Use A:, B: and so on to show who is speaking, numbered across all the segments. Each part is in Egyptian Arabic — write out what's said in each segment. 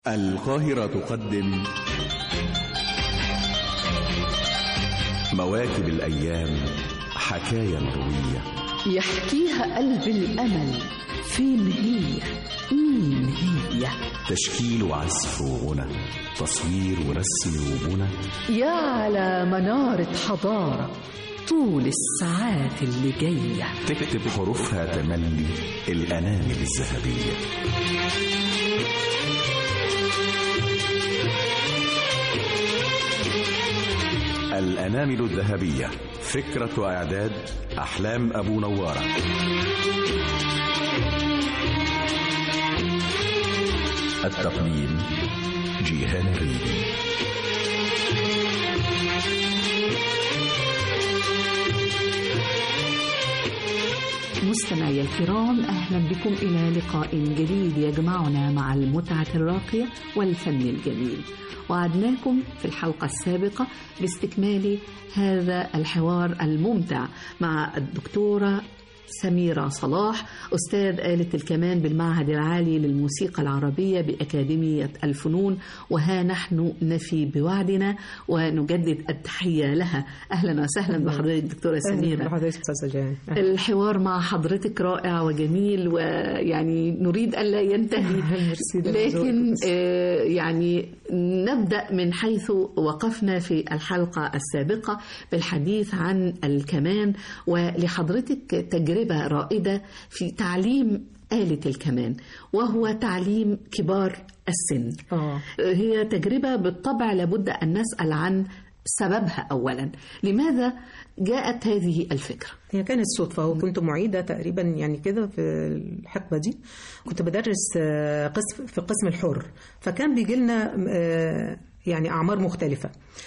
A: القاهرة تقدم مواكب الأيام حكاية روية
B: يحكيها قلب الأمل فين هي مين هي
A: تشكيل وعزف وغنى تصوير ورسم وبنى
B: يا على منارة حضارة طول الساعات اللي جاية
A: تكتب حروفها تملي الأنامل الذهبية الأنامل الذهبية فكرة وإعداد أحلام أبو نوارة التقديم جيهان الريدي
B: مستمعي الكرام أهلا بكم إلى لقاء جديد يجمعنا مع المتعة الراقية والفن الجميل وعدناكم في الحلقة السابقة باستكمال هذا الحوار الممتع مع الدكتورة سميرة صلاح أستاذ آلة الكمان بالمعهد العالي للموسيقى العربية بأكاديمية الفنون وها نحن نفي بوعدنا ونجدد التحية لها أهلا وسهلا بحضرتك دكتورة سميرة
C: بحضرتك أستاذة جان
B: الحوار مع حضرتك رائع وجميل ويعني نريد ألا ينتهي لكن آه يعني نبدأ من حيث وقفنا في الحلقة السابقة بالحديث عن الكمان ولحضرتك تجربة رائدة في تعليم آلة الكمان وهو تعليم كبار السن
C: آه.
B: هي تجربة بالطبع لابد أن نسأل عن سببها أولا لماذا جاءت هذه الفكرة
C: هي كانت صدفة وكنت معيدة تقريبا يعني كده في الحقبة دي كنت بدرس قسم في القسم الحر فكان بيجي لنا يعني أعمار مختلفة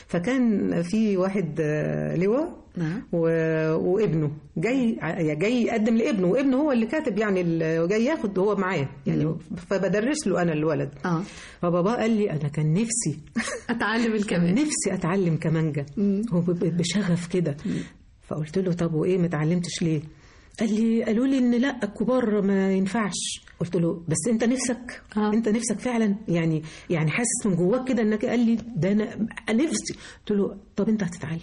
C: فكان في واحد لواء
B: نعم.
C: و... وابنه جاي جاي يقدم لابنه وابنه هو اللي كاتب يعني ال... جاي ياخد هو معاه يعني فبدرس له انا الولد
B: اه
C: فبابا قال لي انا كان نفسي
B: اتعلم الكمان
C: نفسي اتعلم كمانجا هو ب- بشغف كده فقلت له طب وايه ما اتعلمتش ليه قال لي قالوا لي ان لا الكبار ما ينفعش قلت له بس انت نفسك
B: آه.
C: انت نفسك فعلا يعني يعني حاسس من جواك كده انك قال لي ده انا نفسي قلت له طب انت هتتعلم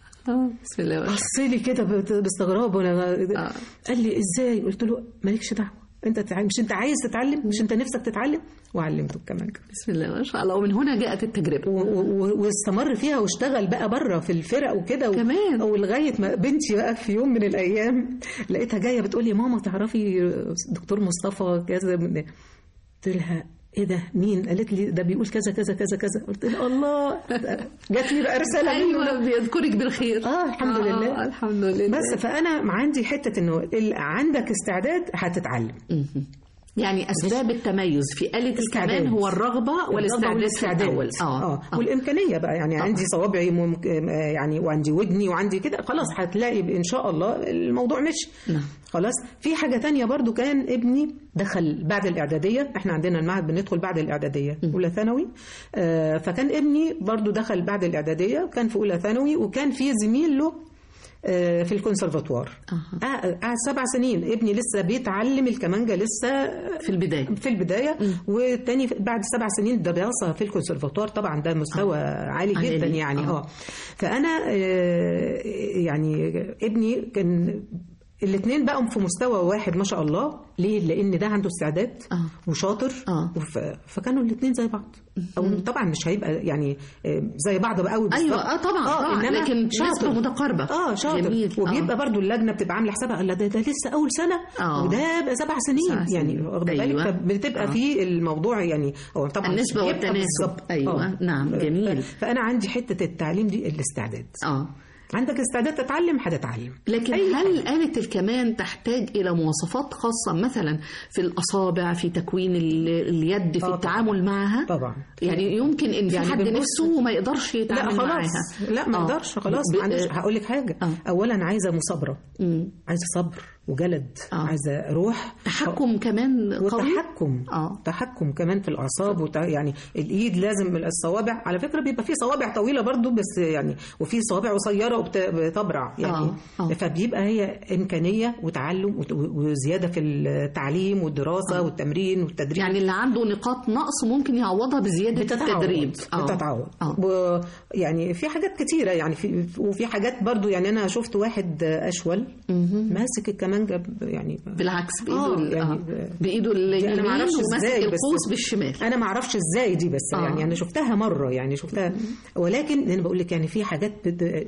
B: اه بسم الله ما شاء
C: بص لي كده بت- باستغراب وانا
B: آه.
C: قال لي ازاي قلت له مالكش دعوه انت تتعلم مش انت عايز تتعلم مش انت نفسك تتعلم وعلمته كمان
B: بسم الله ما شاء الله ومن هنا جاءت التجربة
C: و- و- واستمر فيها واشتغل بقى بره في الفرق وكده و-
B: كمان.
C: ولغايه ما بنتي بقى في يوم من الايام لقيتها جايه بتقول لي ماما تعرفي دكتور مصطفى كذا من- قلت لها ايه ده مين قالت لي ده بيقول كذا كذا كذا كذا قلت لها الله جات لي بقى رساله منه
B: ايوه بيذكرك بالخير
C: اه الحمد
B: آه،
C: لله
B: الحمد لله
C: بس فانا عندي حته انه ال- عندك استعداد هتتعلم
B: مهم. يعني اسباب التميز في آلة
C: استعداد.
B: الكمان هو الرغبة والاستعداد في
C: والاستعداد
B: الأول
C: اه,
B: اه, آه.
C: والامكانيه بقى يعني
B: طبعا.
C: عندي صوابعي ممك... آه، يعني وعندي ودني وعندي كده خلاص هتلاقي ان شاء الله الموضوع مشي
B: نعم.
C: خلاص في حاجه تانية برضو كان ابني دخل بعد الاعداديه احنا عندنا المعهد بندخل بعد الاعداديه اولى ثانوي آه، فكان ابني برضو دخل بعد الاعداديه كان في اولى ثانوي وكان في زميل له آه، في الكونسرفاتوار
B: أها.
C: قعد قعد سبع سنين ابني لسه بيتعلم الكمانجا لسه
B: في البداية
C: في البدايه والتاني بعد سبع سنين دراسه في الكونسرفاتوار طبعا ده مستوى عالي
B: عالي.
C: جدا يعني
B: آه.
C: اه فانا آه، يعني ابني كان الاثنين بقوا في مستوى واحد ما شاء الله ليه لان ده عنده استعداد
B: آه.
C: وشاطر
B: آه.
C: وف... فكانوا الاثنين زي بعض او طبعا مش هيبقى يعني آه، زي بعض بقى قوي
B: ايوه اه طبعا طبعا
C: إنما
B: لكن نسبة متقاربة
C: اه شاطر
B: جميل
C: وبيبقى
B: آه.
C: برضو اللجنه بتبقى عامله حسابها لا ده, ده لسه اول سنه
B: آه.
C: وده بقى سبع سنين
B: سبع سنين.
C: يعني واخد بالك
B: أيوة.
C: فبتبقى
B: آه.
C: في الموضوع يعني هو طبعا
B: النسبة
C: بيبقى
B: والتناسب.
C: بالظبط.
B: أيوة. نعم. جميل.
C: ف- فانا عندي حته التعليم دي الاستعداد
B: اه
C: عندك استعداد تتعلم هتتعلم
B: لكن هل آلة الكمان تحتاج إلى مواصفات خاصة مثلا في الأصابع في تكوين ال- اليد في
C: آه،
B: التعامل معها
C: طبعا
B: يعني يمكن إن في
C: يعني
B: حد
C: بنبص-
B: نفسه وما يقدرش
C: لا
B: يتعامل
C: خلاص
B: معاها
C: لا ما
B: آه.
C: اقدرش خلاص
B: ب-
C: ما عنديش
B: آه.
C: هقول لك حاجه
B: آه.
C: اولا عايزه مثابره
B: مم.
C: عايزه صبر وجلد
B: آه.
C: عايزه روح
B: تحكم كمان قوي
C: وتحكم
B: اه
C: تحكم كمان في الاعصاب وت... يعني الايد لازم الصوابع على فكره بيبقى في صوابع طويله برضو بس يعني وفي صوابع قصيره وبتبرع يعني
B: آه، آه.
C: فبيبقى هي امكانيه وتعلم وت- وزياده في التعليم والدراسه والتمرين والتدريب
B: يعني اللي عنده نقاط نقص ممكن يعوضها بزياده التدريب
C: آه. بتتعوض
B: آه.
C: و- يعني في حاجات كتيره يعني في وفي حاجات برضو يعني انا شفت واحد اشول
B: مهم.
C: ماسك الكمانجه ب- يعني
B: بالعكس بايده
C: آه،
B: ال-
C: يعني
B: آه.
C: ب-
B: بايده
C: دي
B: اليمين
C: أنا معرفش
B: وماسك
C: إزاي، بس-
B: القوس بالشمال
C: انا ما اعرفش ازاي دي بس
B: آه.
C: آه. يعني انا شفتها مره يعني شفتها ولكن انا بقول لك يعني في حاجات بت-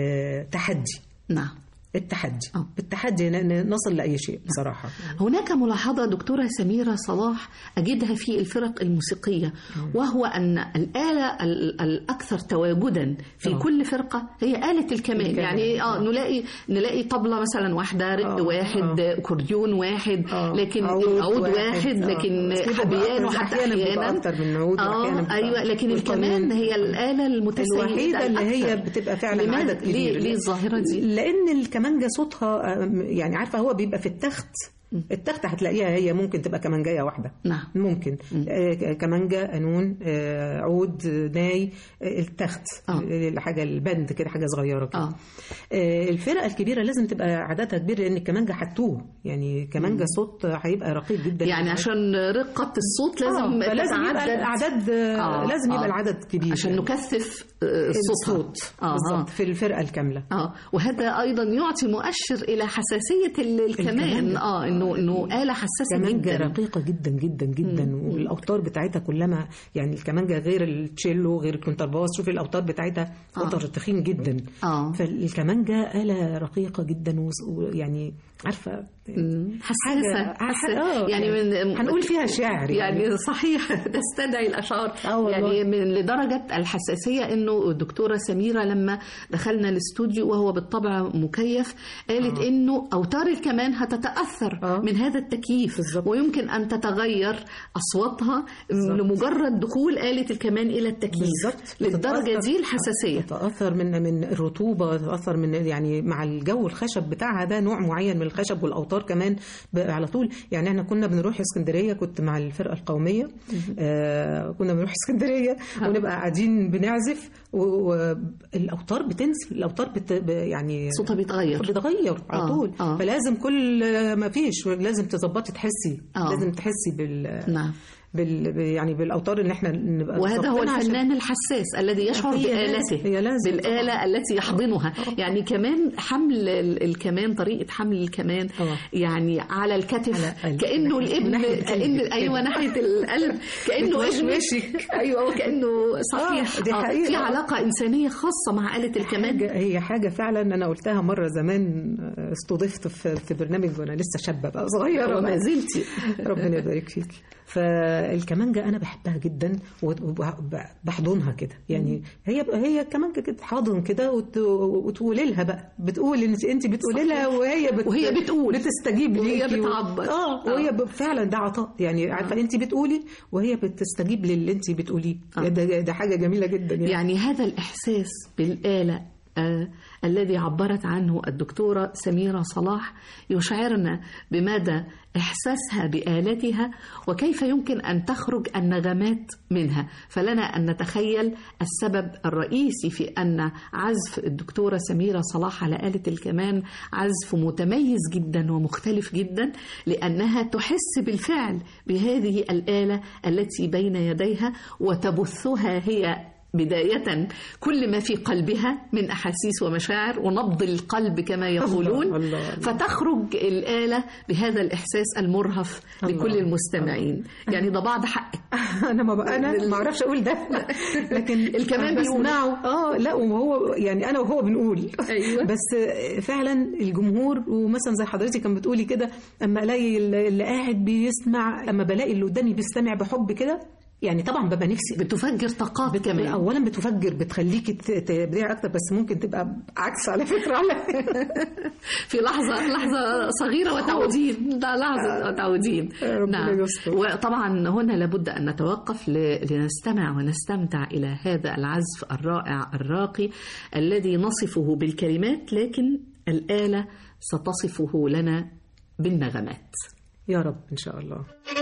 C: التحدي
B: نعم
C: التحدي
B: آه.
C: بالتحدي ن- ن- نصل لاي شيء بصراحه
B: هناك ملاحظة دكتورة سميرة صلاح أجدها في الفرق الموسيقية وهو أن الآلة ال- الأكثر تواجدا في
C: آه.
B: كل فرقة هي آلة الكمان
C: الكمان.
B: يعني آه نلاقي نلاقي طبلة مثلا واحدة رق
C: آه،
B: واحد أكورديون واحد
C: آه.
B: لكن
C: عود
B: عود
C: واحد،
B: واحد
C: آه.
B: لكن
C: بس بيبقى
B: حبيان
C: أكتر-
B: وحتى
C: أحياناً بيبقى
B: أحيانا
C: أكتر من عود وأحياناً
B: آه
C: بيبقى
B: أيوة لكن
C: والقانون.
B: الكمان هي الآلة المتسيدة
C: الوحيده اللي هي
B: الأكثر.
C: بتبقى فعلا
B: لماذا؟
C: عدد كبير
B: ليه ليه الظاهرة دي؟
C: لان الكمانجه صوتها آه، يعني عارفه هو بيبقى في التخت التخت هتلاقيها هي ممكن تبقى كمانجايه واحده
B: نعم
C: ممكن آه كمانجا قانون آه عود آه، ناي آه التخت
B: آه.
C: الحاجه البند كده حاجه صغيره كده
B: آه.
C: آه الفرقه الكبيره لازم تبقى عددها كبير لان الكمانجا هتوه يعني كمانجا صوت هيبقى رقيق جدا
B: يعني عشان رقة الصوت لازم
C: آه فلازم يبقى
B: تتعدد
C: الاعداد آه
B: آه،
C: لازم يبقى
B: آه.
C: العدد كبير
B: عشان
C: يعني.
B: نكثف آه، صوتها
C: الصوت
B: آه،
C: بالظبط في الفرقه الكامله
B: اه وهذا ايضا يعطي مؤشر الى حساسيه ال- الكمان
C: الكمان.
B: اه انه انه اله حساسه
C: كمانجا
B: جدا
C: رقيقة جدا جدا جدا والأوتار بتاعتها كلما يعني الكمانجا غير التشيلو غير الكونترباس شوفي الأوتار بتاعتها
B: آه.
C: أوتار تخين جدا
B: اه
C: فالكمانجا آلة رقيقة جدا وس- ويعني عارفة
B: مم. حساسه
C: حاجة-
B: حساسه
C: آه،
B: يعني من
C: هنقول فيها شعر يعني,
B: يعني صحيح تستدعي الاشعار
C: آه والله.
B: يعني من لدرجه الحساسيه انه الدكتوره سميره لما دخلنا الاستوديو وهو بالطبع مكيف قالت
C: آه.
B: انه اوتار الكمان هتتاثر
C: آه.
B: من هذا التكييف
C: بالظبط.
B: ويمكن ان تتغير اصواتها
C: بالظبط.
B: لمجرد دخول اله الكمان الى التكييف
C: بالظبط
B: للدرجه
C: تتأثر-
B: دي الحساسيه
C: تتأثر من من الرطوبة تتأثر من يعني مع الجو الخشب بتاعها ده نوع معين من الخشب والأوتار كمان ب- على طول يعني احنا كنا بنروح اسكندرية كنت مع الفرقة القومية آه كنا بنروح اسكندرية ونبقى قاعدين بنعزف والأوتار بتنزل الأوتار بت ب- يعني
B: صوتها بيتغير
C: بتتغير على
B: آه،
C: طول
B: آه.
C: فلازم كل ما فيش لازم تظبطي تحسي
B: آه.
C: لازم تحسي بال
B: نعم
C: بال يعني بالاوتار ان احنا نبقى
B: وهذا هو
C: ظابطينها عشان-
B: الفنان الحساس الذي يشعر
C: هي
B: بآلته
C: لازم- هي لازم
B: بالآلة التي يحضنها يعني كمان حمل ال- الكمان طريقة حمل الكمان
C: آه.
B: يعني على الكتف
C: على ال-
B: كأنه
C: ناحية-
B: الابن
C: ناحية
B: كأن
C: قلبك
B: أيوة
C: كده.
B: ناحية القلب كأنه ابن
C: بتوشوشك.
B: أيوة وكأنه صحيح
C: آه، دي
B: آه،
C: حقيقة.
B: في علاقة إنسانية خاصة مع آلة الكمان
C: حاجة هي حاجة فعلا أنا قلتها مرة زمان استضفت في, في برنامج وأنا لسه شابة بقى صغيرة
B: وما
C: بقى.
B: زلت
C: ربنا يبارك فيك فالكمانجة أنا بحبها جدا وبحضنها كده يعني هي هي كمانجة كده حاضن كده وت- وتقولي لها بقى بتقول انت انت بتقولي لها وهي بت
B: وهي بتقول.
C: بتستجيب
B: وهي
C: ليكي و-
B: بتعبر.
C: اه وهي ب- فعلا ده عطاء يعني عارفه انت بتقولي وهي بتستجيب للي انت بتقوليه
B: آه.
C: ده ده حاجه جميله جدا يعني,
B: يعني هذا الإحساس بالآلة آه الذي عبرت عنه الدكتورة سميرة صلاح يشعرنا بمدى إحساسها بآلتها وكيف يمكن أن تخرج النغمات منها فلنا أن نتخيل السبب الرئيسي في أن عزف الدكتورة سميرة صلاح على آلة الكمان عزف متميز جدا ومختلف جدا لأنها تحس بالفعل بهذه الآلة التي بين يديها وتبثها هي بداية كل ما في قلبها من أحاسيس ومشاعر ونبض القلب كما يقولون
C: الله، الله.
B: فتخرج الآلة بهذا الإحساس المرهف
C: الله،
B: لكل المستمعين يعني ده بعض حقك
C: انا ما بقى انا ما اعرفش اقول ده لكن
B: الكمان بيقول.
C: بسمعه اه لا وهو يعني انا وهو بنقول
B: أيوة.
C: بس فعلا الجمهور ومثلا زي حضرتك كان بتقولي كده اما الاقي اللي قاعد بيسمع اما بلاقي اللي قدامي بيستمع بحب كده يعني طبعا ببقى نفسي
B: بتفجر طاقات كمان
C: اولا بتفجر بتخليكي ت- تبدعي اكتر بس ممكن تبقى عكس على فكره على
B: في لحظة لحظة صغيرة وتعودين ده لحظة وتعودين
C: ربنا يستر.
B: وطبعا هنا لابد أن نتوقف ل- لنستمع ونستمتع إلى هذا العزف الرائع الراقي الذي نصفه بالكلمات لكن الآلة ستصفه لنا بالنغمات
C: يا رب إن شاء الله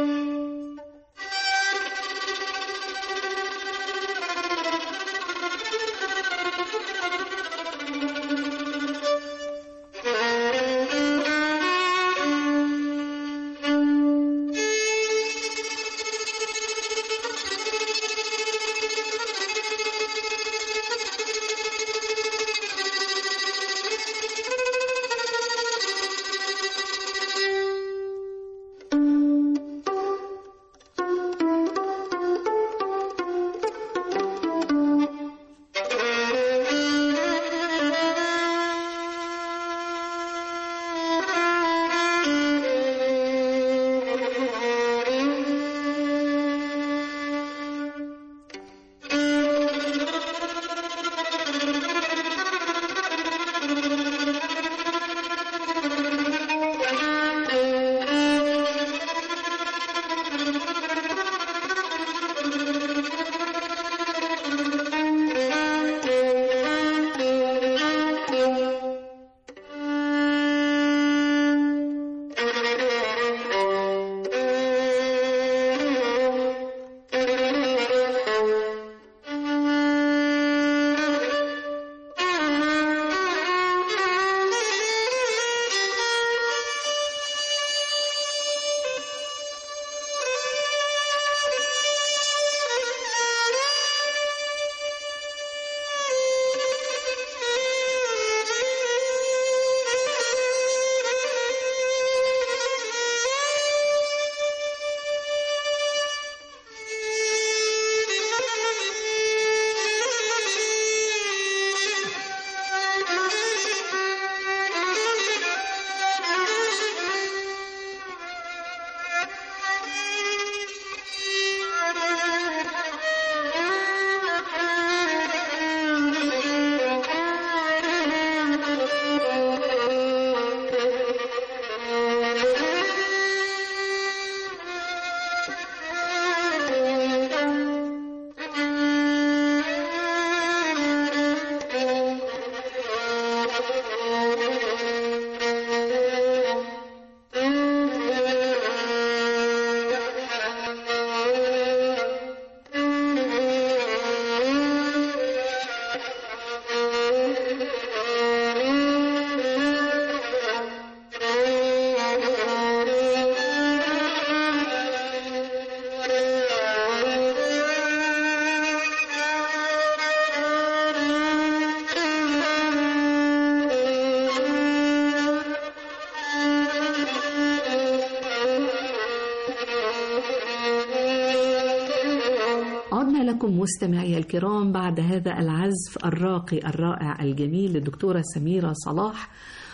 B: عدنا لكم مستمعي الكرام بعد هذا العزف الراقي الرائع الجميل للدكتورة سميرة صلاح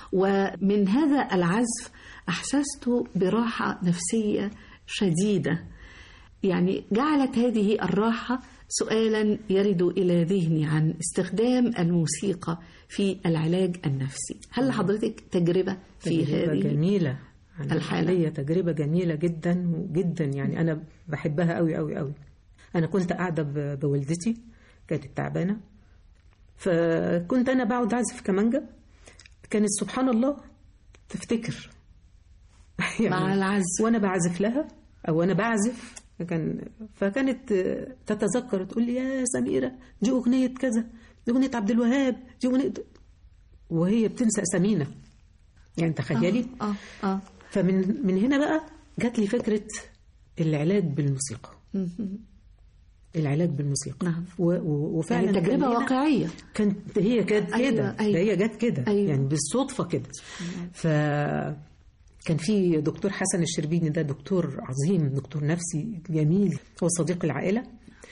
B: ومن هذا العزف أحسست براحة نفسية شديدة يعني جعلت هذه الراحة سؤالا يرد إلى ذهني عن استخدام الموسيقى في العلاج النفسي هل لحضرتك تجربة في
C: تجربة
B: هذه
C: جميلة أنا
B: الحالة.
C: ليا تجربة جميلة جدا جدا يعني أنا بحبها قوي قوي قوي أنا كنت قاعدة ب- بوالدتي كانت تعبانة فكنت أنا بقعد أعزف كمانجا كانت سبحان الله تفتكر
B: مع العزف
C: وأنا بعزف لها أو أنا بعزف كان فكانت تتذكر تقول لي يا سميرة دي أغنية كذا دي أغنية عبد الوهاب دي أغنية وهي بتنسى أسامينا يعني تخيلي
B: آه آه
C: فمن من هنا بقى جات لي فكرة العلاج بالموسيقى العلاج بالموسيقى
B: نعم.
C: و- و- وفعلا
B: يعني
C: كان
B: تجربة
C: هنا-
B: واقعية
C: كانت هي كانت
B: أيوة،
C: كده
B: أيوة.
C: ده هي جت كده
B: أيوة.
C: يعني بالصدفة كده ف كان في دكتور حسن الشربيني ده دكتور عظيم دكتور نفسي جميل هو صديق العائلة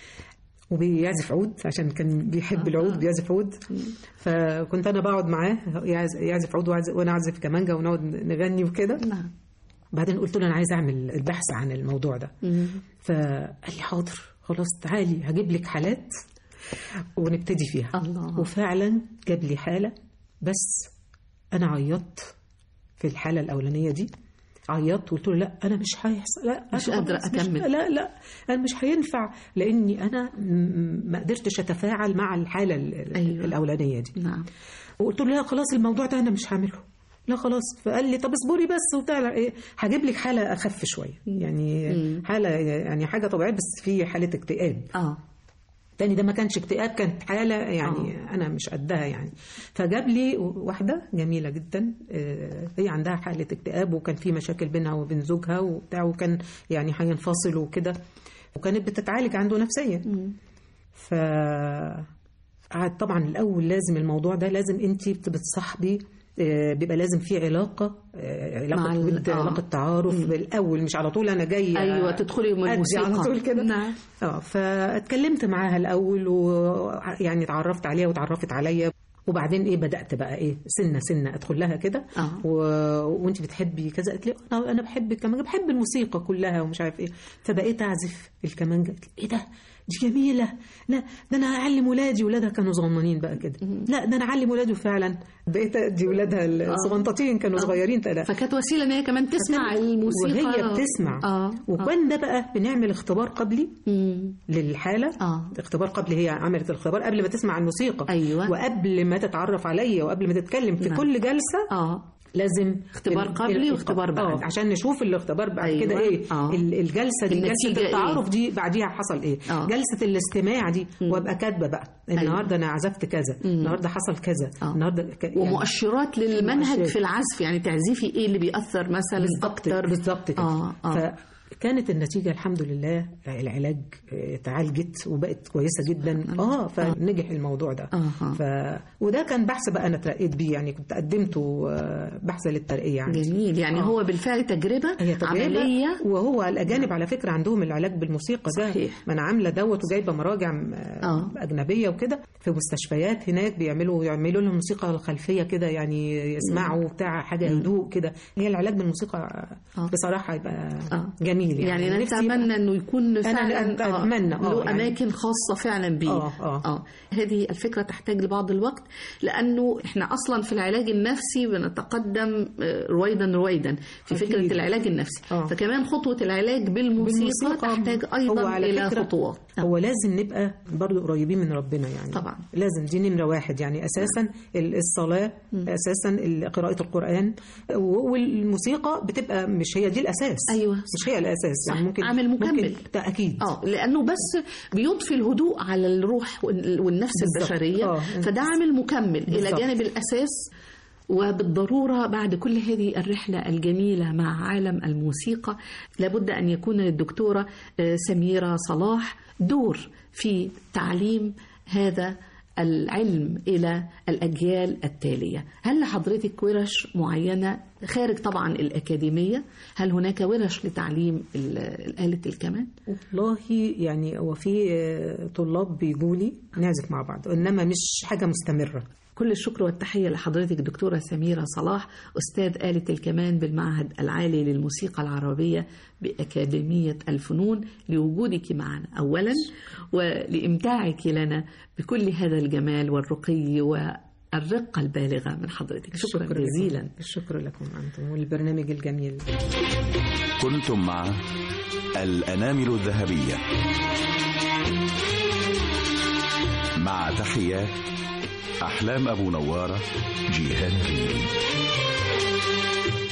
C: وبيعزف عود عشان كان بيحب العود بيعزف عود فكنت انا بقعد معاه يعز- يعزف عود وأعزف- وانا اعزف كمانجا ونقعد نغني وكده
B: نعم
C: بعدين قلت له انا عايز اعمل البحث عن الموضوع ده
B: مم.
C: فقال لي حاضر خلاص تعالي هجيب لك حالات ونبتدي فيها
B: الله.
C: وفعلا جاب لي حالة بس أنا عيطت في الحالة الأولانية دي عيطت وقلت له لا أنا مش هيحصل لا
B: مش
C: أنا
B: قادرة
C: خلاص مش-
B: أكمل.
C: لا لا أنا مش هينفع لأني أنا م- ما قدرتش أتفاعل مع الحالة ال-
B: أيوة.
C: الأولانية دي
B: نعم
C: وقلت له لا خلاص الموضوع ده أنا مش هعمله لا خلاص فقال لي طب اصبري بس وبتاع ايه هجيب لك حاله اخف شويه يعني
B: مم.
C: حاله يعني حاجه طبيعيه بس في حاله اكتئاب
B: اه
C: تاني ده ما كانش اكتئاب كانت حاله يعني
B: آه.
C: انا مش قدها يعني فجاب لي واحده جميله جدا آه، هي عندها حاله اكتئاب وكان في مشاكل بينها وبين زوجها وبتاع وكان يعني هينفصلوا وكده وكانت بتتعالج عنده نفسيا ف قعد طبعا الاول لازم الموضوع ده لازم انت بتصاحبي آه، بيبقى لازم في علاقه آه،
B: مع
C: علاقه
B: ال-
C: ود
B: آه.
C: علاقه تعارف بالاول مش على طول انا جايه
B: ايوه تدخلي من
C: أدي
B: الموسيقى
C: على طول كده
B: نعم
C: اه فاتكلمت معاها الاول ويعني اتعرفت عليها واتعرفت عليا وبعدين ايه بدات بقى ايه سنه سنه ادخل لها كده
B: آه.
C: و... وانت بتحبي كذا قالت لي انا انا بحب الكمانجه بحب الموسيقى كلها ومش عارف ايه فبقيت اعزف الكمانجه قالت لي ايه ده دي جميله لا ده انا اعلم ولادي ولادها كانوا صغننين بقى كده لا ده انا اعلم ولادي فعلا بقيت ادي ولادها الصغنطاطين كانوا صغيرين ثلاثه
B: فكانت وسيله ان هي كمان تسمع الموسيقى
C: وهي بتسمع
B: اه
C: وكان ده بقى بنعمل اختبار قبلي
B: مم.
C: للحاله
B: اه
C: اختبار قبل هي عملت الاختبار قبل ما تسمع الموسيقى
B: أيوة.
C: وقبل ما تتعرف عليا وقبل ما تتكلم في
B: نعم.
C: كل جلسه
B: اه
C: لازم
B: اختبار
C: ال-
B: قبلي
C: ال-
B: واختبار بعد.
C: آه، عشان نشوف الاختبار بعد
B: أيوة.
C: كده ايه
B: آه.
C: ال- الجلسه دي
B: النتيجة
C: جلسه
B: إيه؟
C: التعارف دي بعديها حصل ايه
B: آه.
C: جلسه الاستماع دي وابقى كاتبه بقى النهارده انا عزفت كذا النهارده حصل كذا
B: آه.
C: النهارده ك... يعني
B: ومؤشرات للمنهج
C: مؤشرات.
B: في العزف يعني تعزيفي ايه اللي بيأثر مثلا
C: بالظبط
B: اكتر
C: بالظبط كده
B: اه اه
C: فكانت النتيجة الحمد لله العلاج آه، تعالجت وبقت كويسة جدا اه فنجح الموضوع ده
B: آه.
C: ف... وده كان بحث بقى انا ترقيت بيه يعني كنت قدمته آه، بحث للترقية عندي
B: جميل يعني
C: آه.
B: هو بالفعل تجربة
C: هي تجربة
B: عملية
C: وهو الأجانب على فكرة عندهم العلاج بالموسيقى ده
B: صحيح.
C: ما أنا عاملة دوت وجايبة مراجع آه،
B: آه.
C: أجنبية وكده في مستشفيات هناك بيعملوا يعملوا لهم موسيقى الخلفية كده يعني يسمعوا بتاع حاجة هدوء كده هي العلاج بالموسيقى
B: آه.
C: بصراحة يبقى
B: آه.
C: جميل يعني,
B: يعني
C: نفسي يبقى-
B: نتمنى انه يكون فعلا
C: أنا أتمنى، آه،
B: له
C: يعني.
B: اماكن خاصه فعلا بيه
C: آه، آه.
B: اه هذه الفكره تحتاج لبعض الوقت لانه احنا اصلا في العلاج النفسي بنتقدم آه، رويدا رويدا في
C: أكيد.
B: فكره العلاج النفسي
C: آه.
B: فكمان خطوه العلاج بالموسيقى,
C: بالموسيقى
B: تحتاج
C: هو
B: ايضا
C: على
B: الى
C: فكرة
B: خطوات آه.
C: هو لازم نبقى برضو قريبين من ربنا يعني
B: طبعا.
C: لازم دي نمرة واحد يعني أساسا الصلاة أساسا ال- قراءة القرآن و- والموسيقى بتبقى مش هي دي الأساس
B: أيوة.
C: مش هي الأساس
B: صح.
C: يعني ممكن
B: عامل مكمل.
C: ممكن ده أكيد
B: اه لانه بس بيضفي الهدوء على الروح وال- والنفس
C: بالظبط.
B: البشريه
C: آه.
B: فده عامل مكمل الى
C: بالظبط.
B: جانب الاساس وبالضروره بعد كل هذه الرحله الجميله مع عالم الموسيقى لابد ان يكون للدكتوره آه، سميره صلاح دور في تعليم هذا العلم الى الاجيال التاليه هل لحضرتك ورش معينه خارج طبعا الاكاديميه هل هناك ورش لتعليم ال- آلة الكمان
C: والله يعني هو في آه، طلاب بيجوا لي نعزف مع بعض إنما مش حاجة مستمرة
B: كل الشكر والتحية لحضرتك دكتورة سميرة صلاح أستاذ آلة الكمان بالمعهد العالي للموسيقى العربية بأكاديمية الفنون لوجودك معنا أولا ولإمتاعك لنا بكل هذا الجمال والرقي والرقة البالغة من حضرتك شكرا
C: الشكر
B: جزيلا
C: لكم. الشكر لكم أنتم والبرنامج الجميل
A: كنتم مع الأنامل الذهبية مع تحيات أحلام أبو نوارة جيهان ريدي